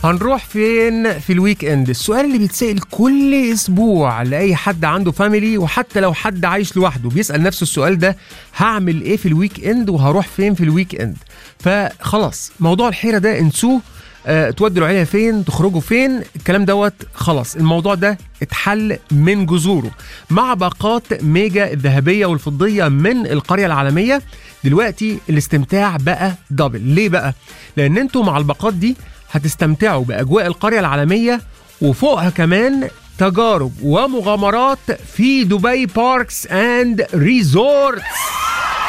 هنروح فين في الويك اند السؤال اللي بيتسأل كل اسبوع لاي حد عنده فاميلي وحتى لو حد عايش لوحده بيسأل نفسه السؤال ده هعمل ايه في الويك اند وهروح فين في الويك اند فخلاص موضوع الحيرة ده انسوه أه تودوا العيله فين تخرجوا فين الكلام دوت خلاص الموضوع ده اتحل من جذوره مع باقات ميجا الذهبيه والفضيه من القريه العالميه دلوقتي الاستمتاع بقى دبل ليه بقى لان انتوا مع الباقات دي هتستمتعوا باجواء القريه العالميه وفوقها كمان تجارب ومغامرات في دبي باركس اند ريزورتس